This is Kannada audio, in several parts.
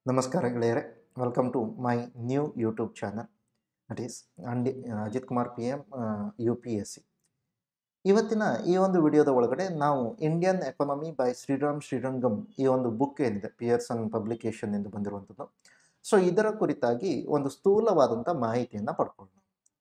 ನಮಸ್ಕಾರ ಗೆಳೆಯರೆ welcome to my new YouTube channel that is ಅಂಡಿ Ajith Kumar P M U P S C ಇವತ್ತಿನ ಈ ಒಂದು ವಿಡಿಯೋದ ಒಳಗಡೆ ನಾವು Indian economy by Sriram Srirangam ಈ ಒಂದು ಬುಕ್ ಏನಿದೆ ಪಿಯರ್ಸನ್ ಪಬ್ಲಿಕೇಶನ್ ಎಂದು ಬಂದಿರುವಂಥದ್ದು ಸೊ ಇದರ ಕುರಿತಾಗಿ ಒಂದು ಸ್ಥೂಲವಾದಂಥ ಮಾಹಿತಿಯನ್ನು ಪಡ್ಕೊಳ್ಳೋಣ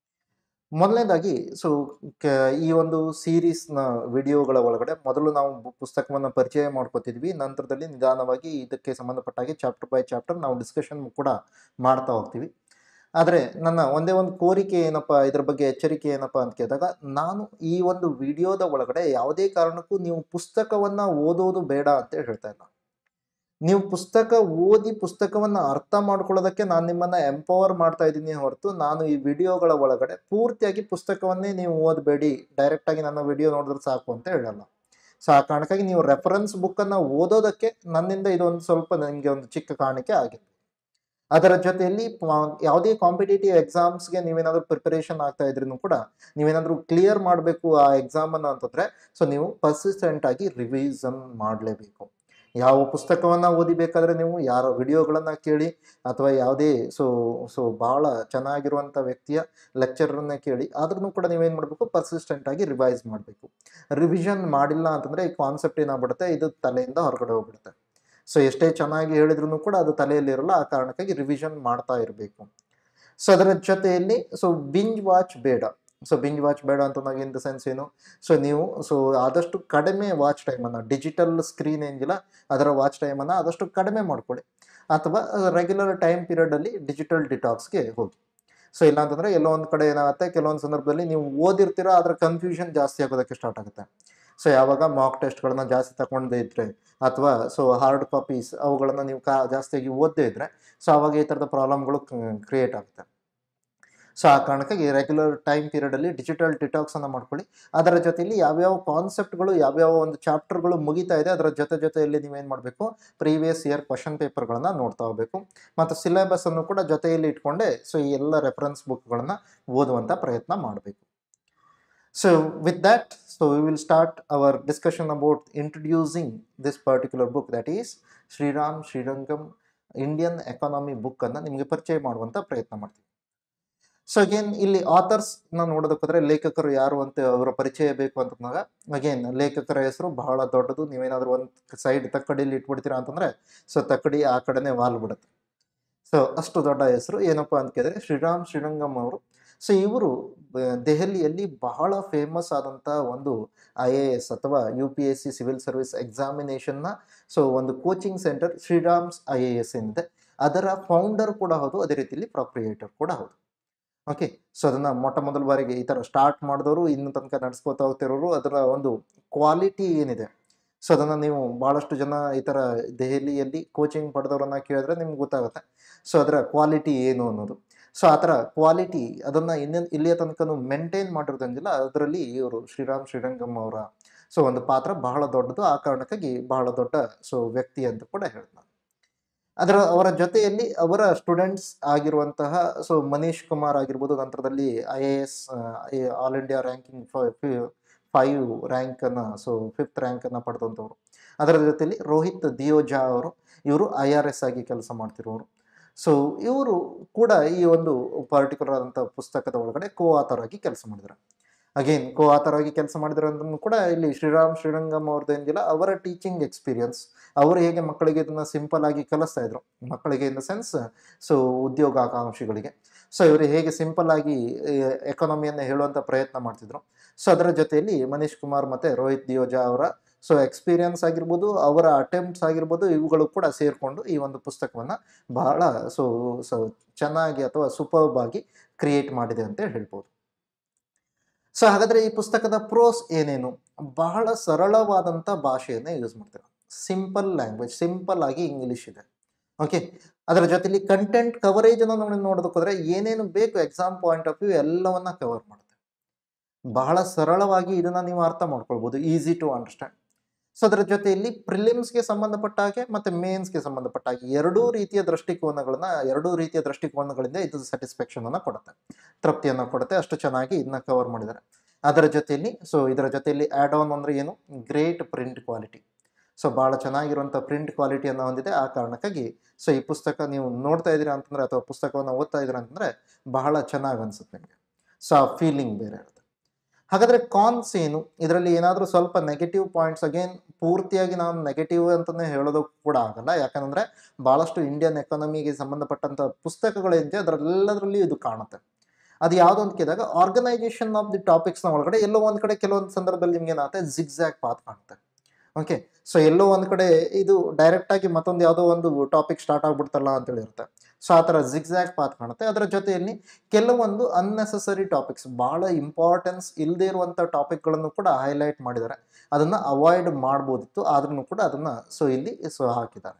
ಮೊದಲನೇದಾಗಿ ಸೊ ಕ ಈ ಒಂದು ಸೀರೀಸ್ನ ವಿಡಿಯೋಗಳ ಒಳಗಡೆ ಮೊದಲು ನಾವು ಬು- ಪುಸ್ತಕವನ್ನು ಪರಿಚಯ ಮಾಡ್ಕೋತಿದ್ವಿ ನಂತರದಲ್ಲಿ ನಿಧಾನವಾಗಿ ಇದಕ್ಕೆ ಸಂಬಂಧಪಟ್ಟ ಹಾಗೆ ಚಾಪ್ಟರ್ ಬೈ ಚಾಪ್ಟರ್ ನಾವು ಡಿಸ್ಕಷನ್ ಕೂಡ ಮಾಡ್ತಾ ಹೋಗ್ತೀವಿ ಆದರೆ ನನ್ನ ಒಂದೇ ಒಂದು ಕೋರಿಕೆ ಏನಪ್ಪ ಇದ್ರ ಬಗ್ಗೆ ಎಚ್ಚರಿಕೆ ಏನಪ್ಪ ಅಂತ ಕೇಳಿದಾಗ ನಾನು ಈ ಒಂದು ವಿಡಿಯೋದ ಒಳಗಡೆ ಯಾವುದೇ ಕಾರಣಕ್ಕೂ ನೀವು ಪುಸ್ತಕವನ್ನು ಓದೋದು ಬೇಡ ಅಂತ ಹೇಳ್ತಾ ಇಲ್ಲ ನೀವು ಪುಸ್ತಕ ಓದಿ ಪುಸ್ತಕವನ್ನು ಅರ್ಥ ಮಾಡ್ಕೊಳ್ಳೋದಕ್ಕೆ ನಾನು ನಿಮ್ಮನ್ನ ಎಂಪವರ್ ಮಾಡ್ತಾ ಇದ್ದೀನಿ ಹೊರತು ನಾನು ಈ ವಿಡಿಯೋಗಳ ಒಳಗಡೆ ಪೂರ್ತಿಯಾಗಿ ಪುಸ್ತಕವನ್ನೇ ನೀವು ಓದಬೇಡಿ ಡೈರೆಕ್ಟಾಗಿ ನನ್ನ ವಿಡಿಯೋ ನೋಡಿದ್ರೆ ಸಾಕು ಅಂತ ಹೇಳಲ್ಲ ಸೊ ಆ ಕಾರಣಕ್ಕಾಗಿ ನೀವು ರೆಫರೆನ್ಸ್ ಬುಕ್ಕನ್ನು ಓದೋದಕ್ಕೆ ನನ್ನಿಂದ ಇದೊಂದು ಸ್ವಲ್ಪ ನನಗೆ ಒಂದು ಚಿಕ್ಕ ಕಾಣಿಕೆ ಆಗಿದೆ ಅದರ ಜೊತೆಯಲ್ಲಿ ಪ- ಯಾವುದೇ ಕಾಂಪಿಟೇಟಿವ್ ಎಕ್ಸಾಮ್ಸ್ಗೆ ನೀವೇನಾದ್ರೂ ಪ್ರಿಪರೇಷನ್ ಆಗ್ತಾ ಇದ್ರೂ ಕೂಡ ನೀವೇನಾದ್ರೂ ಕ್ಲಿಯರ್ ಮಾಡಬೇಕು ಆ ಎಕ್ಸಾಮನ್ನು ಅಂತಂದ್ರೆ ಸೊ ನೀವು ಪರ್ಸಿಸ್ಟೆಂಟ್ ಆಗಿ ರಿವಿಸನ್ ಮಾಡಲೇಬೇಕು ಯಾವ ಪುಸ್ತಕವನ್ನು ಓದಿಬೇಕಾದ್ರೆ ನೀವು ಯಾರ ವಿಡಿಯೋಗಳನ್ನು ಕೇಳಿ ಅಥವಾ ಯಾವುದೇ ಸೊ ಸೊ ಭಾಳ ಚೆನ್ನಾಗಿರುವಂಥ ವ್ಯಕ್ತಿಯ ಲೆಕ್ಚರನ್ನೇ ಕೇಳಿ ಆದ್ರೂ ಕೂಡ ನೀವೇನು ಮಾಡಬೇಕು ಪರ್ಸಿಸ್ಟೆಂಟ್ ಆಗಿ ರಿವೈಸ್ ಮಾಡಬೇಕು ರಿವಿಷನ್ ಮಾಡಿಲ್ಲ ಅಂತಂದರೆ ಈ ಕಾನ್ಸೆಪ್ಟ್ ಏನಾಗ್ಬಿಡುತ್ತೆ ಇದು ತಲೆಯಿಂದ ಹೊರಗಡೆ ಹೋಗ್ಬಿಡುತ್ತೆ ಸೊ ಎಷ್ಟೇ ಚೆನ್ನಾಗಿ ಹೇಳಿದ್ರು ಕೂಡ ಅದು ತಲೆಯಲ್ಲಿ ಇರಲ್ಲ ಆ ಕಾರಣಕ್ಕಾಗಿ ರಿವಿಷನ್ ಮಾಡ್ತಾ ಇರಬೇಕು ಸೊ ಅದರ ಜೊತೆಯಲ್ಲಿ ಸೊ ಬಿಂಜ್ ವಾಚ್ ಬೇಡ ಸೊ ಬಿಂಜ್ ವಾಚ್ ಬೇಡ ಅಂತ ನಾವು ಇನ್ ದ ಸೆನ್ಸ್ ಏನು ಸೊ ನೀವು ಸೊ ಆದಷ್ಟು ಕಡಿಮೆ ವಾಚ್ ಟೈಮನ್ನು ಡಿಜಿಟಲ್ ಸ್ಕ್ರೀನ್ ಏನಿಲ್ಲ ಅದರ ವಾಚ್ ಟೈಮನ್ನು ಆದಷ್ಟು ಕಡಿಮೆ ಮಾಡ್ಕೊಳ್ಳಿ ಅಥವಾ ರೆಗ್ಯುಲರ್ ಟೈಮ್ ಪೀರಿಯಡಲ್ಲಿ ಡಿಜಿಟಲ್ ಡಿಟಾಕ್ಸ್ಗೆ ಹೋಗಿ ಸೊ ಇಲ್ಲ ಅಂತಂದರೆ ಎಲ್ಲೋ ಒಂದು ಕಡೆ ಏನಾಗುತ್ತೆ ಕೆಲವೊಂದು ಸಂದರ್ಭದಲ್ಲಿ ನೀವು ಓದಿರ್ತೀರೋ ಅದರ ಕನ್ಫ್ಯೂಷನ್ ಜಾಸ್ತಿ ಆಗೋದಕ್ಕೆ ಸ್ಟಾರ್ಟ್ ಆಗುತ್ತೆ ಸೊ ಯಾವಾಗ ಮಾಕ್ ಟೆಸ್ಟ್ಗಳನ್ನ ಜಾಸ್ತಿ ತಗೊಂಡೇ ಇದ್ರೆ ಅಥವಾ ಸೊ ಹಾರ್ಡ್ ಕಾಪೀಸ್ ಅವುಗಳನ್ನು ನೀವು ಕಾ ಜಾಸ್ತಿಯಾಗಿ ಓದದೇ ಇದ್ರೆ ಸೊ ಆವಾಗ ಈ ಥರದ ಪ್ರಾಬ್ಲಮ್ಗಳು ಕ್ರಿಯೇಟ್ ಆಗುತ್ತೆ ಸೊ ಆ ಕಾರಣಕ್ಕಾಗಿ ರೆಗ್ಯುಲರ್ ಟೈಮ್ ಪೀರಿಯಡಲ್ಲಿ ಡಿಜಿಟಲ್ ಡಿಟಾಕ್ಸನ್ನು ಮಾಡ್ಕೊಳ್ಳಿ ಅದರ ಜೊತೆಯಲ್ಲಿ ಯಾವ್ಯಾವ ಕಾನ್ಸೆಪ್ಟ್ಗಳು ಯಾವ್ಯಾವ ಒಂದು ಚಾಪ್ಟರ್ಗಳು ಮುಗಿತಾ ಇದೆ ಅದರ ಜೊತೆ ಜೊತೆಯಲ್ಲಿ ನೀವೇನು ಮಾಡಬೇಕು ಪ್ರೀವಿಯಸ್ ಇಯರ್ ಕ್ವಶನ್ ಪೇಪರ್ಗಳನ್ನು ನೋಡ್ತಾ ಹೋಗಬೇಕು ಮತ್ತು ಸಿಲೆಬಸ್ಸನ್ನು ಕೂಡ ಜೊತೆಯಲ್ಲಿ ಇಟ್ಕೊಂಡೆ ಸೊ ಈ ಎಲ್ಲ ರೆಫರೆನ್ಸ್ ಬುಕ್ಗಳನ್ನು ಓದುವಂಥ ಪ್ರಯತ್ನ ಮಾಡಬೇಕು so with that so we will start our discussion about introducing this particular book that is Sriram Srirangam Indian economy ಬುಕ್ಕನ್ನು ನಿಮಗೆ ಪರಿಚಯ ಮಾಡುವಂಥ ಪ್ರಯತ್ನ ಮಾಡ್ತೀವಿ ಸೊ ಅಗೇನ್ ಇಲ್ಲಿ ಆಥರ್ಸ್ನ ನೋಡೋದಕ್ಕೆ ಹೋದ್ರೆ ಲೇಖಕರು ಯಾರು ಅಂತ ಅವರ ಪರಿಚಯ ಬೇಕು ಅಂತಂದಾಗ ಅಗೇನ್ ಲೇಖಕರ ಹೆಸರು ಬಹಳ ದೊಡ್ಡದು ನೀವೇನಾದ್ರೂ ಒಂದು ಸೈಡ್ ತಕ್ಕಡಿಯಲ್ಲಿ ಇಟ್ಬಿಡ್ತೀರಾ ಅಂತಂದ್ರೆ ಸೊ ತಕ್ಕಡಿ ಆ ಕಡೆನೇ ವಾಲ್ ಬಿಡುತ್ತೆ ಸೊ ಅಷ್ಟು ದೊಡ್ಡ ಹೆಸರು ಏನಪ್ಪಾ ಅಂತ ಕೇಳಿದ್ರೆ ಶ್ರೀರಾಮ್ ಶ್ರೀರಂಗಂ ಅವರು ಸೊ ಇವರು ಬ- ದೆಹಲಿಯಲ್ಲಿ ಬಹಳ ಫೇಮಸ್ ಆದಂಥ ಒಂದು ಐ ಎ ಎಸ್ ಅಥವಾ U P S C civil service ಎಕ್ಸಾಮಿನೇಷನ್ನ ಸೊ ಒಂದು ಕೋಚಿಂಗ್ ಸೆಂಟರ್ ಶ್ರೀರಾಮ್ಸ್ ಐ ಎ ಎಸ್ ಏನಿದೆ ಅದರ ಫೌಂಡರ್ ಕೂಡ ಹೌದು ಅದೇ ರೀತಿಯಲ್ಲಿ ಪ್ರಾಪ್ರಿಯೇಟರ್ ಕೂಡ ಹೌದು ಓಕೆ ಸೊ ಅದನ್ನ ಮೊಟ್ಟ ಮೊದಲ ಬಾರಿಗೆ ಈ ಥರ ಸ್ಟಾರ್ಟ್ ಮಾಡಿದವರು ಇನ್ನು ತನಕ ನಡ್ಸ್ಕೊತಾ ಹೋಗ್ತಿರೋರು ಅದರ ಒಂದು ಕ್ವಾಲಿಟಿ ಏನಿದೆ ಸೊ ಅದನ್ನು ನೀವು ಭಾಳಷ್ಟು ಜನ ಈ ಥರ ದೆಹಲಿಯಲ್ಲಿ ಕೋಚಿಂಗ್ ಪಡೆದವ್ರನ್ನ ಕೇಳಿದ್ರೆ ನಿಮ್ಗೆ ಗೊತ್ತಾಗುತ್ತೆ ಸೊ ಅದರ ಕ್ವಾಲಿಟಿ ಏನು ಅನ್ನೋದು ಸೊ ಆ ಥರ ಕ್ವಾಲಿಟಿ ಅದನ್ನು ಇನ್ನೇನು ಇಲ್ಲಿಯ ತನಕನೂ ಮೇಂಟೈನ್ ಮಾಡಿರೋದಂಗಿಲ್ಲ ಅದರಲ್ಲಿ ಇವರು ಶ್ರೀರಾಮ್ ಶ್ರೀರಂಗಂ ಅವರ ಸೊ ಒಂದು ಪಾತ್ರ ಬಹಳ ದೊಡ್ಡದು ಆ ಕಾರಣಕ್ಕಾಗಿ ಬಹಳ ದೊಡ್ಡ ಸೊ ವ್ಯಕ್ತಿ ಅಂತ ಕೂಡ ಹೇಳ್ತಾರೆ ಅದರ ಅವರ ಜೊತೆಯಲ್ಲಿ ಅವರ ಸ್ಟೂಡೆಂಟ್ಸ್ ಆಗಿರುವಂತಹ ಸೊ ಮನೀಶ್ ಕುಮಾರ್ ಆಗಿರ್ಬೋದು ನಂತರದಲ್ಲಿ I A S all India ranking five ರ್ಯಾಂಕನ್ನು ಸೊ ಫಿಫ್ತ್ ರ್ಯಾಂಕನ್ನು ಪಡೆದಂಥವ್ರು ಅದರ ಜೊತೆಯಲ್ಲಿ ರೋಹಿತ್ ದಿಯೋಜಾ ಅವರು ಇವರು ಐ ಆರ್ ಎಸ್ ಆಗಿ ಕೆಲಸ ಮಾಡ್ತಿರೋರು ಸೊ ಇವರು ಕೂಡ ಈ ಒಂದು ಪರ್ಟಿಕ್ಯುಲರ್ ಆದಂಥ ಪುಸ್ತಕದ ಒಳಗಡೆ ಕೋ ಆಥರ್ ಆಗಿ ಕೆಲಸ ಮಾಡಿದ್ದಾರೆ ಅಗೇನ್ ಕೋ ಆಥರ್ ಆಗಿ ಕೆಲಸ ಮಾಡಿದ್ರೆ ಅಂದ್ರೂ ಕೂಡ ಇಲ್ಲಿ ಶ್ರೀರಾಮ್ ಶ್ರೀರಂಗಂ ಅವ್ರದ್ದು ಏನಿಲ್ಲ ಅವರ ಟೀಚಿಂಗ್ ಎಕ್ಸ್ಪೀರಿಯನ್ಸ್ ಅವರು ಹೇಗೆ ಮಕ್ಕಳಿಗೆ ಇದನ್ನು ಸಿಂಪಲ್ ಆಗಿ ಕಲಿಸ್ತಾ ಇದ್ರು ಮಕ್ಕಳಿಗೆ ಇನ್ ದ ಸೆನ್ಸ್ ಸೊ ಉದ್ಯೋಗಾಕಾಂಕ್ಷಿಗಳಿಗೆ ಸೊ ಇವರು ಹೇಗೆ ಸಿಂಪಲ್ ಆಗಿ ಎಕಾನಮಿಯನ್ನು ಹೇಳುವಂಥ ಪ್ರಯತ್ನ ಮಾಡ್ತಿದ್ರು ಸೊ ಅದರ ಜೊತೆಯಲ್ಲಿ ಮನೀಶ್ ಕುಮಾರ್ ಮತ್ತು ರೋಹಿತ್ ದಿಯೋಜಾ ಅವರ ಸೊ ಎಕ್ಸ್ಪೀರಿಯನ್ಸ್ ಆಗಿರ್ಬೋದು ಅವರ ಅಟೆಂಪ್ಟ್ಸ್ ಆಗಿರ್ಬೋದು ಇವುಗಳು ಕೂಡ ಸೇರಿಕೊಂಡು ಈ ಒಂದು ಪುಸ್ತಕವನ್ನು ಬಹಳ ಸೊ ಸೊ ಚೆನ್ನಾಗಿ ಅಥವಾ ಸೂಪರ್ಬ್ ಆಗಿ ಕ್ರಿಯೇಟ್ ಮಾಡಿದೆ ಅಂತ ಹೇಳ್ಬೋದು ಸೊ ಹಾಗಾದರೆ ಈ ಪುಸ್ತಕದ ಪ್ರೋಸ್ ಏನೇನು ಬಹಳ ಸರಳವಾದಂಥ ಭಾಷೆಯನ್ನು ಯೂಸ್ ಮಾಡ್ತಾರೆ ಸಿಂಪಲ್ ಲ್ಯಾಂಗ್ವೇಜ್ ಸಿಂಪಲ್ ಆಗಿ ಇಂಗ್ಲಿಷ್ ಇದೆ ಓಕೆ ಅದರ ಜೊತೆಲಿ ಕಂಟೆಂಟ್ ಕವರೇಜ್ ಅನ್ನು ನಾವು ನೋಡೋದಕ್ಕೆ ಹೋದ್ರೆ ಏನೇನು ಬೇಕು ಎಕ್ಸಾಮ್ ಪಾಯಿಂಟ್ ಆಫ್ ವ್ಯೂ ಎಲ್ಲವನ್ನ ಕವರ್ ಮಾಡುತ್ತೆ ಬಹಳ ಸರಳವಾಗಿ ಇದನ್ನ ನೀವು ಅರ್ಥ ಮಾಡ್ಕೊಳ್ಬೋದು ಈಸಿ ಟು ಅಂಡರ್ಸ್ಟ್ಯಾಂಡ್ ಸೊ ಅದರ ಜೊತೆಯಲ್ಲಿ ಪ್ರಿಲಿಮ್ಸ್ಗೆ ಸಂಬಂಧಪಟ್ಟ ಹಾಗೆ ಮತ್ತೆ ಮೇನ್ಸ್ಗೆ ಸಂಬಂಧಪಟ್ಟ ಹಾಗೆ ಎರಡೂ ರೀತಿಯ ದೃಷ್ಟಿಕೋನಗಳನ್ನ ಎರಡೂ ರೀತಿಯ ದೃಷ್ಟಿಕೋನಗಳಿಂದ ಇದು ಸ್ಯಾಟಿಸ್ಫ್ಯಾಕ್ಷನ್ ಅನ್ನ ಕೊಡುತ್ತೆ ತೃಪ್ತಿಯನ್ನು ಕೊಡುತ್ತೆ ಅಷ್ಟು ಚೆನ್ನಾಗಿ ಇದನ್ನ ಕವರ್ ಮಾಡಿದ್ದಾರೆ ಅದರ ಜೊತೆಯಲ್ಲಿ ಸೊ ಇದರ ಜೊತೆಯಲ್ಲಿ ಆ್ಯಡ್ ಆನ್ ಅಂದ್ರೆ ಏನು ಗ್ರೇಟ್ ಪ್ರಿಂಟ್ ಕ್ವಾಲಿಟಿ ಸೊ ಭಾಳ ಚೆನ್ನಾಗಿರುವಂಥ ಪ್ರಿಂಟ್ ಕ್ವಾಲಿಟಿಯನ್ನು ಹೊಂದಿದೆ ಆ ಕಾರಣಕ್ಕಾಗಿ ಸೊ ಈ ಪುಸ್ತಕ ನೀವು ನೋಡ್ತಾ ಇದ್ದೀರಾ ಅಂತಂದರೆ ಅಥವಾ ಪುಸ್ತಕವನ್ನು ಓದ್ತಾ ಇದ್ದೀರಾ ಅಂತಂದರೆ ಬಹಳ ಚೆನ್ನಾಗಿ ಅನಿಸುತ್ತೆ ನಿಮಗೆ ಸೊ ಆ ಫೀಲಿಂಗ್ ಬೇರೆ ಇರುತ್ತೆ ಹಾಗಾದರೆ ಕಾನ್ಸ್ ಏನು ಇದರಲ್ಲಿ ಏನಾದರೂ ಸ್ವಲ್ಪ ನೆಗೆಟಿವ್ ಪಾಯಿಂಟ್ಸ್ ಅಗೇನ್ ಪೂರ್ತಿಯಾಗಿ ನಾವು ನೆಗೆಟಿವ್ ಅಂತಲೇ ಹೇಳೋದು ಕೂಡ ಆಗಲ್ಲ ಯಾಕಂದರೆ ಭಾಳಷ್ಟು ಇಂಡಿಯನ್ ಎಕಾನಮಿಗೆ ಸಂಬಂಧಪಟ್ಟಂಥ ಪುಸ್ತಕಗಳೇನಿದೆ ಅದರೆಲ್ಲದರಲ್ಲಿ ಇದು ಕಾಣುತ್ತೆ ಅದು ಯಾವುದೋ ಅಂತ ಕೇಳಿದಾಗ ಆರ್ಗನೈಸೇಷನ್ ಆಫ್ ದಿ ಟಾಪಿಕ್ಸ್ನ ಒಳಗಡೆ ಎಲ್ಲೋ ಒಂದು ಕಡೆ ಕೆಲವೊಂದು ಸಂದರ್ಭದಲ್ಲಿ ನಿಮ್ಗೆ ಏನಾಗುತ್ತೆ ಜಿಗ್ಜ್ಯಾಗ್ ಪಾತ್ ಕಾಣುತ್ತೆ ಓಕೆ ಸೊ ಎಲ್ಲೋ ಒಂದು ಕಡೆ ಇದು ಡೈರೆಕ್ಟಾಗಿ ಮತ್ತೊಂದು ಯಾವುದೋ ಒಂದು ಟಾಪಿಕ್ ಸ್ಟಾರ್ಟ್ ಆಗ್ಬಿಡ್ತಲ್ಲ ಅಂತೇಳಿ ಇರುತ್ತೆ ಸೊ ಆ ಥರ ಜಿಗ್ಜ್ಯಾಗ್ ಪಾತ್ ಕಾಣುತ್ತೆ ಅದರ ಜೊತೆಯಲ್ಲಿ ಕೆಲವೊಂದು ಅನ್ನೆಸೆಸರಿ ಟಾಪಿಕ್ಸ್ ಭಾಳ ಇಂಪಾರ್ಟೆನ್ಸ್ ಇಲ್ಲದೇ ಇರುವಂಥ ಟಾಪಿಕ್ಗಳನ್ನು ಕೂಡ ಹೈಲೈಟ್ ಮಾಡಿದ್ದಾರೆ ಅದನ್ನು ಅವಾಯ್ಡ್ ಮಾಡ್ಬೋದಿತ್ತು ಆದ್ರೂ ಕೂಡ ಅದನ್ನು ಸೊ ಇಲ್ಲಿ ಸೊ ಹಾಕಿದ್ದಾರೆ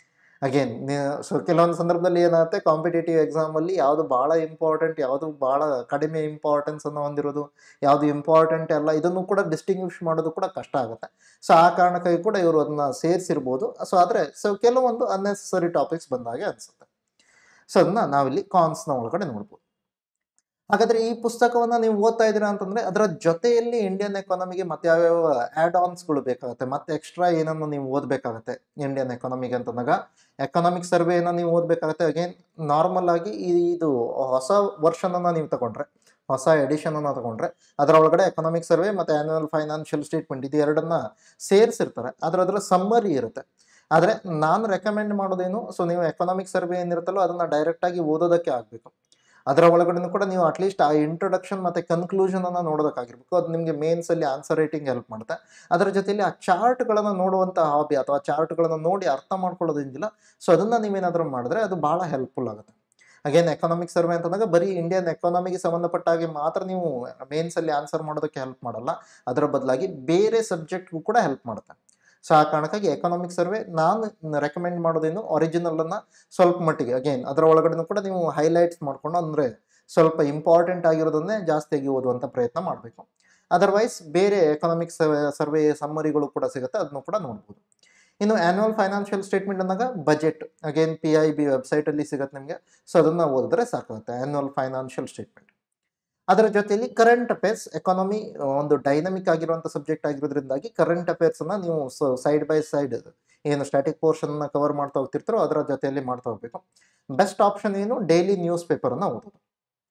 ಅಗೇನ್ ಸೊ ಕೆಲವೊಂದು ಸಂದರ್ಭದಲ್ಲಿ ಏನಾಗುತ್ತೆ ಕಾಂಪಿಟೇಟಿವ್ ಎಕ್ಸಾಮಲ್ಲಿ ಯಾವುದು ಭಾಳ ಇಂಪಾರ್ಟೆಂಟ್ ಯಾವುದು ಭಾಳ ಕಡಿಮೆ ಇಂಪಾರ್ಟೆನ್ಸನ್ನು ಹೊಂದಿರೋದು ಯಾವುದು ಇಂಪಾರ್ಟೆಂಟ್ ಅಲ್ಲ ಇದನ್ನು ಕೂಡ ಡಿಸ್ಟಿಂಗ್ವಿಷ್ ಮಾಡೋದು ಕೂಡ ಕಷ್ಟ ಆಗುತ್ತೆ ಸೊ ಆ ಕಾರಣಕ್ಕಾಗಿ ಕೂಡ ಇವರು ಅದನ್ನ ಸೇರಿಸಿರ್ಬೋದು ಸೊ ಆದರೆ ಸೊ ಕೆಲವೊಂದು ಅನ್ನೆಸೆಸರಿ ಟಾಪಿಕ್ಸ್ ಬಂದಾಗೆ ಅನಿಸುತ್ತೆ ಸೊ ಅದನ್ನ ನಾವಿಲ್ಲಿ ಕಾನ್ಸ್ನ ಒಳಗಡೆ ನೋಡ್ಬೋದು ಹಾಗಾದ್ರೆ ಈ ಪುಸ್ತಕವನ್ನ ನೀವು ಓದ್ತಾ ಇದ್ದೀರಾ ಅಂತಂದ್ರೆ ಅದರ ಜೊತೆಯಲ್ಲಿ ಇಂಡಿಯನ್ ಎಕಾನಮಿಗೆ ಮತ್ತೆ ಯಾವ್ಯಾವ ಆ್ಯಡ್ ಆನ್ಸ್ಗಳು ಬೇಕಾಗುತ್ತೆ ಮತ್ತೆ ಎಕ್ಸ್ಟ್ರಾ ಏನನ್ನು ನೀವು ಓದಬೇಕಾಗತ್ತೆ ಇಂಡಿಯನ್ ಎಕಾನಮಿಗೆ ಅಂತಂದಾಗ ಎಕನಾಮಿಕ್ ಸರ್ವೆಯನ್ನು ನೀವು ಓದಬೇಕಾಗತ್ತೆ ಅಗೇನ್ ನಾರ್ಮಲ್ ಆಗಿ ಈ- ಇದು ಹೊಸ ವರ್ಷನನ್ನು ನೀವು ತಗೊಂಡ್ರೆ ಹೊಸ ಎಡಿಷನನ್ನು ತಗೊಂಡ್ರೆ ಅದರ ಒಳಗಡೆ ಎಕನಾಮಿಕ್ ಸರ್ವೆ ಮತ್ತು ಆ್ಯನ್ಯುವಲ್ ಫೈನಾನ್ಷಿಯಲ್ ಸ್ಟೇಟ್ಮೆಂಟ್ ಇದು ಎರಡನ್ನ ಸೇರಿಸಿರ್ತಾರೆ ಅದರ ಅದರ ಸಮ್ಮರಿ ಇರುತ್ತೆ ಆದರೆ ನಾನು ರೆಕಮೆಂಡ್ ಮಾಡೋದೇನು ಸೊ ನೀವು ಎಕನಾಮಿಕ್ ಸರ್ವೆ ಏನಿರುತ್ತಲ್ಲೋ ಅದನ್ನು ಡೈರೆಕ್ಟಾಗಿ ಓದೋದಕ್ಕೆ ಆಗಬೇಕು ಅದರ ಒಳಗಡೆನೂ ಕೂಡ ನೀವು ಅಟ್ಲೀಸ್ಟ್ ಆ ಇಂಟ್ರೊಡಕ್ಷನ್ ಮತ್ತು ಕನ್ಕ್ಲೂಷನನ್ನು ನೋಡೋದಕ್ಕಾಗಿರ್ಬೇಕು ಅದು ನಿಮಗೆ ಮೇನ್ಸಲ್ಲಿ ಆನ್ಸರ್ ರೈಟಿಂಗ್ ಹೆಲ್ಪ್ ಮಾಡುತ್ತೆ ಅದರ ಜೊತೆಯಲ್ಲಿ ಆ ಚಾರ್ಟ್ಗಳನ್ನು ನೋಡುವಂಥ ಹಾಬಿ ಅಥವಾ ಚಾರ್ಟ್ಗಳನ್ನು ನೋಡಿ ಅರ್ಥ ಮಾಡ್ಕೊಳ್ಳೋದಿಲ್ಲ ಸೊ ಅದನ್ನು ನೀವೇನಾದರೂ ಮಾಡಿದ್ರೆ ಅದು ಭಾಳ ಹೆಲ್ಪ್ಫುಲ್ ಆಗುತ್ತೆ ಅಗೇನ್ ಎಕನಾಮಿಕ್ ಸರ್ವೆ ಅಂತಂದಾಗ ಬರೀ ಇಂಡಿಯನ್ ಎಕಾನಮಿಗೆ ಸಂಬಂಧಪಟ್ಟ ಹಾಗೆ ಮಾತ್ರ ನೀವು ಮೇನ್ಸಲ್ಲಿ ಆನ್ಸರ್ ಮಾಡೋದಕ್ಕೆ ಹೆಲ್ಪ್ ಮಾಡಲ್ಲ ಅದರ ಬದಲಾಗಿ ಬೇರೆ ಸಬ್ಜೆಕ್ಟ್ಗೂ ಕೂಡ ಹೆಲ್ಪ್ ಮಾಡುತ್ತೆ ಸೊ ಆ ಕಾರಣಕ್ಕಾಗಿ ಎಕನಾಮಿಕ್ ಸರ್ವೆ ನಾನು ರೆಕಮೆಂಡ್ ಮಾಡೋದೇನು ಒರಿಜಿನಲನ್ನು ಸ್ವಲ್ಪ ಮಟ್ಟಿಗೆ ಅಗೇನ್ ಅದರ ಒಳಗಡೆನೂ ಕೂಡ ನೀವು ಹೈಲೈಟ್ಸ್ ಮಾಡಿಕೊಂಡು ಅಂದರೆ ಸ್ವಲ್ಪ ಇಂಪಾರ್ಟೆಂಟ್ ಆಗಿರೋದನ್ನೇ ಜಾಸ್ತಿಯಾಗಿ ಓದುವಂಥ ಪ್ರಯತ್ನ ಮಾಡಬೇಕು ಅದರ್ವೈಸ್ ಬೇರೆ ಎಕನಾಮಿಕ್ ಸರ್ವೆ ಸಮ್ಮರಿಗಳು ಕೂಡ ಸಿಗುತ್ತೆ ಅದನ್ನು ಕೂಡ ನೋಡ್ಬೋದು ಇನ್ನು ಆ್ಯನ್ಯುವಲ್ ಫೈನಾನ್ಷಿಯಲ್ ಸ್ಟೇಟ್ಮೆಂಟ್ ಅಂದಾಗ budget again P I B ವೆಬ್ಸೈಟಲ್ಲಿ ಸಿಗುತ್ತೆ ನಿಮಗೆ ಸೊ ಅದನ್ನು ಓದಿದ್ರೆ ಸಾಕಾಗುತ್ತೆ ಆ್ಯನ್ಯುವಲ್ ಫೈನಾನ್ಷಿಯಲ್ ಸ್ಟೇಟ್ಮೆಂಟ್ ಅದರ ಜೊತೆಯಲ್ಲಿ ಕರೆಂಟ್ ಅಫೇರ್ಸ್ ಎಕಾನಮಿ ಒಂದು ಡೈನಮಿಕ್ ಆಗಿರುವಂಥ ಸಬ್ಜೆಕ್ಟ್ ಆಗಿರೋದ್ರಿಂದಾಗಿ ಕರೆಂಟ್ ಅಫೇರ್ಸನ್ನು ನೀವು ಸೈಡ್ ಬೈ ಸೈಡ್ ಏನು ಸ್ಟ್ಯಾಟಿಕ್ ಪೋರ್ಷನ್ನ ಕವರ್ ಮಾಡ್ತಾ ಹೋಗ್ತಿರ್ತಾರೋ ಅದರ ಜೊತೆಯಲ್ಲಿ ಮಾಡ್ತಾ ಹೋಗ್ಬೇಕು ಬೆಸ್ಟ್ ಆಪ್ಷನ್ ಏನು ಡೈಲಿ ನ್ಯೂಸ್ ಪೇಪರನ್ನು ಓದೋದು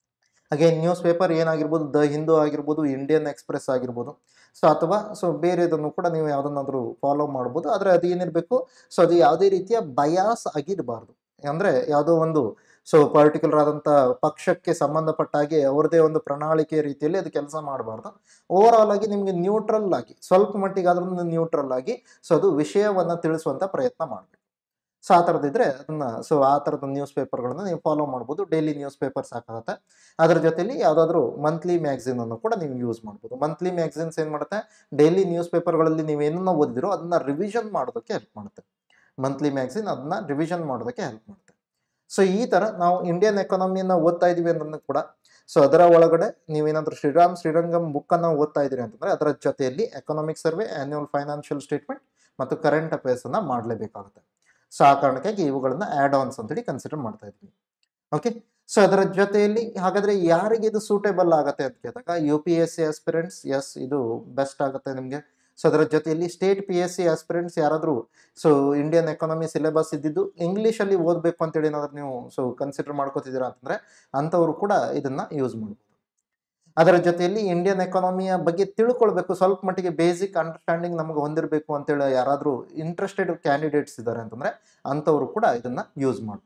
ಅಗೇನ್ ನ್ಯೂಸ್ ಪೇಪರ್ ಏನಾಗಿರ್ಬೋದು ದ ಹಿಂದೂ ಆಗಿರ್ಬೋದು ಇಂಡಿಯನ್ ಎಕ್ಸ್ಪ್ರೆಸ್ ಆಗಿರ್ಬೋದು ಸೊ ಅಥವಾ ಸೊ ಬೇರೆದನ್ನು ಕೂಡ ನೀವು ಯಾವುದನ್ನಾದರೂ ಫಾಲೋ ಮಾಡ್ಬೋದು ಆದರೆ ಅದು ಏನಿರಬೇಕು ಸೊ ಅದು ಯಾವುದೇ ರೀತಿಯ ಬಯಾಸ್ ಆಗಿರಬಾರ್ದು ಅಂದರೆ ಯಾವುದೋ ಒಂದು ಸೊ ಪರ್ಟಿಕ್ಯುಲರ್ ಆದಂಥ ಪಕ್ಷಕ್ಕೆ ಸಂಬಂಧಪಟ್ಟ ಹಾಗೆ ಅವ್ರದ್ದೇ ಒಂದು ಪ್ರಣಾಳಿಕೆ ರೀತಿಯಲ್ಲಿ ಅದು ಕೆಲಸ ಮಾಡಬಾರ್ದು ಓವರ್ ಆಲ್ ಆಗಿ ನಿಮಗೆ ನ್ಯೂಟ್ರಲ್ ಆಗಿ ಸ್ವಲ್ಪ ಮಟ್ಟಿಗಾದ್ರೂ ನ್ಯೂಟ್ರಲ್ ಆಗಿ ಸೊ ಅದು ವಿಷಯವನ್ನು ತಿಳಿಸುವಂಥ ಪ್ರಯತ್ನ ಮಾಡಬೇಕು ಸೊ ಆ ಥರದ್ದಿದ್ರೆ ಅದನ್ನು ಸೊ ಆ ಥರದ ನ್ಯೂಸ್ ಪೇಪರ್ಗಳನ್ನು ನೀವು ಫಾಲೋ ಮಾಡ್ಬೋದು ಡೈಲಿ ನ್ಯೂಸ್ ಪೇಪರ್ ಸಾಕಾಗುತ್ತೆ ಅದರ ಜೊತೆಲಿ ಯಾವುದಾದ್ರೂ ಮಂತ್ಲಿ ಮ್ಯಾಗ್ಝಿನನ್ನು ಕೂಡ ನೀವು ಯೂಸ್ ಮಾಡ್ಬೋದು ಮಂತ್ಲಿ ಮ್ಯಾಗ್ಝಿನ್ಸ್ ಏನು ಮಾಡುತ್ತೆ ಡೈಲಿ ನ್ಯೂಸ್ ಪೇಪರ್ಗಳಲ್ಲಿ ನೀವು ಏನನ್ನ ಓದಿದಿರೋ ಅದನ್ನು ರಿವಿಷನ್ ಮಾಡೋದಕ್ಕೆ ಹೆಲ್ಪ್ ಮಾಡುತ್ತೆ ಮಂತ್ಲಿ ಮ್ಯಾಗ್ಝಿನ್ ಅದನ್ನ ರಿವಿಷನ್ ಮಾಡೋದಕ್ಕೆ ಹೆಲ್ಪ್ ಮಾಡುತ್ತೆ ಸೊ ಈ ಥರ ನಾವು ಇಂಡಿಯನ್ ಎಕಾನಮಿಯನ್ನು ಓದ್ತಾ ಇದ್ದೀವಿ ಅಂತಂದ್ರೆ ಕೂಡ ಸೊ ಅದರ ಒಳಗಡೆ ನೀವೇನಾದರೂ ಶ್ರೀರಾಮ್ ಶ್ರೀರಂಗಮ್ ಬುಕ್ಕನ್ನು ಓದ್ತಾ ಇದ್ದೀರಿ ಅಂತಂದರೆ ಅದರ ಜೊತೆಯಲ್ಲಿ economic survey annual financial statement ಮತ್ತು ಕರೆಂಟ್ ಅಫೇರ್ಸನ್ನು ಮಾಡಲೇಬೇಕಾಗುತ್ತೆ ಸೊ ಆ ಕಾರಣಕ್ಕಾಗಿ ಇವುಗಳನ್ನ ಆ್ಯಡ್ ಆನ್ಸ್ ಅಂತೇಳಿ ಕನ್ಸಿಡರ್ ಮಾಡ್ತಾ ಇದ್ವಿ ಓಕೆ ಸೊ ಅದರ ಜೊತೆಯಲ್ಲಿ ಹಾಗಾದರೆ ಯಾರಿಗೆ ಇದು ಸೂಟೇಬಲ್ ಆಗುತ್ತೆ ಅಂತ ಕೇಳಿದಾಗ U P S C aspirants ಎಸ್ ಇದು ಬೆಸ್ಟ್ ಆಗುತ್ತೆ ನಿಮಗೆ ಸೊ ಅದರ ಜೊತೆಯಲ್ಲಿ state P S C aspirants ಯಾರಾದರೂ ಸೊ ಇಂಡಿಯನ್ ಎಕಾನಮಿ ಸಿಲೆಬಸ್ ಇದ್ದಿದ್ದು ಇಂಗ್ಲೀಷಲ್ಲಿ ಓದಬೇಕು ಅಂತೇಳಿ ಏನಾದರೂ ನೀವು ಸೊ ಕನ್ಸಿಡರ್ ಮಾಡ್ಕೋತಿದ್ದೀರಾ ಅಂತಂದರೆ ಅಂಥವರು ಕೂಡ ಇದನ್ನು ಯೂಸ್ ಮಾಡ್ಬೋದು ಅದರ ಜೊತೆಯಲ್ಲಿ ಇಂಡಿಯನ್ ಎಕಾನಮಿಯ ಬಗ್ಗೆ ತಿಳ್ಕೊಳ್ಬೇಕು ಸ್ವಲ್ಪ ಮಟ್ಟಿಗೆ ಬೇಸಿಕ್ ಅಂಡರ್ಸ್ಟ್ಯಾಂಡಿಂಗ್ ನಮಗೆ ಹೊಂದಿರಬೇಕು ಅಂತೇಳಿ ಯಾರಾದರೂ ಇಂಟ್ರೆಸ್ಟೆಡ್ ಕ್ಯಾಂಡಿಡೇಟ್ಸ್ ಇದ್ದಾರೆ ಅಂತಂದರೆ ಅಂಥವರು ಕೂಡ ಇದನ್ನು ಯೂಸ್ ಮಾಡ್ಬೋದು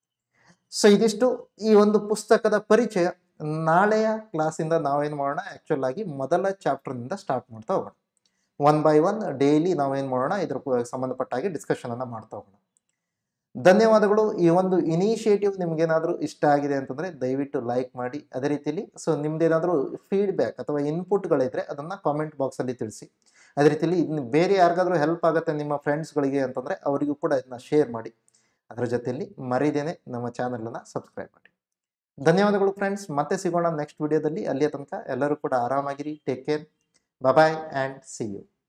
ಸೊ ಇದಿಷ್ಟು ಈ ಒಂದು ಪುಸ್ತಕದ ಪರಿಚಯ ನಾಳೆಯ ಕ್ಲಾಸಿಂದ ನಾವೇನು ಮಾಡೋಣ ಆ್ಯಕ್ಚುಲ್ ಆಗಿ ಮೊದಲ ಚಾಪ್ಟರ್ನಿಂದ ಸ್ಟಾರ್ಟ್ ಮಾಡ್ತಾ ಹೋಗೋಣ ಒನ್ ಬೈ ಒನ್ ಡೈಲಿ ನಾವೇನು ಮಾಡೋಣ ಇದ್ರ ಪ- ಸಂಬಂಧಪಟ್ಟ ಹಾಗೆ ಡಿಸ್ಕಷನನ್ನು ಮಾಡ್ತಾ ಹೋಗೋಣ ಧನ್ಯವಾದಗಳು ಈ ಒಂದು ಇನಿಷಿಯೇಟಿವ್ ನಿಮ್ಗೇನಾದರೂ ಇಷ್ಟ ಆಗಿದೆ ಅಂತಂದರೆ ದಯವಿಟ್ಟು ಲೈಕ್ ಮಾಡಿ ಅದೇ ರೀತಿಯಲ್ಲಿ ಸೊ ನಿಮ್ದೇನಾದರೂ ಫೀಡ್ಬ್ಯಾಕ್ ಅಥವಾ ಇನ್ಪುಟ್ಗಳಿದ್ರೆ ಅದನ್ನು ಕಾಮೆಂಟ್ ಬಾಕ್ಸಲ್ಲಿ ತಿಳಿಸಿ ಅದೇ ರೀತಿಯಲ್ಲಿ ಇನ್ನು ಬೇರೆ ಯಾರಿಗಾದ್ರೂ ಹೆಲ್ಪ್ ಆಗುತ್ತೆ ನಿಮ್ಮ ಫ್ರೆಂಡ್ಸ್ಗಳಿಗೆ ಅಂತಂದರೆ ಅವರಿಗೂ ಕೂಡ ಇದನ್ನ ಶೇರ್ ಮಾಡಿ ಅದರ ಜೊತೆಯಲ್ಲಿ ಮರೀದೇನೆ ನಮ್ಮ ಚಾನಲನ್ನು ಸಬ್ಸ್ಕ್ರೈಬ್ ಮಾಡಿ ಧನ್ಯವಾದಗಳು ಫ್ರೆಂಡ್ಸ್ ಮತ್ತೆ ಸಿಗೋಣ ನೆಕ್ಸ್ಟ್ ವಿಡಿಯೋದಲ್ಲಿ ಅಲ್ಲಿಯ ತನಕ ಎಲ್ಲರೂ ಕೂಡ ಆರಾಮಾಗಿರಿ take care bye and see you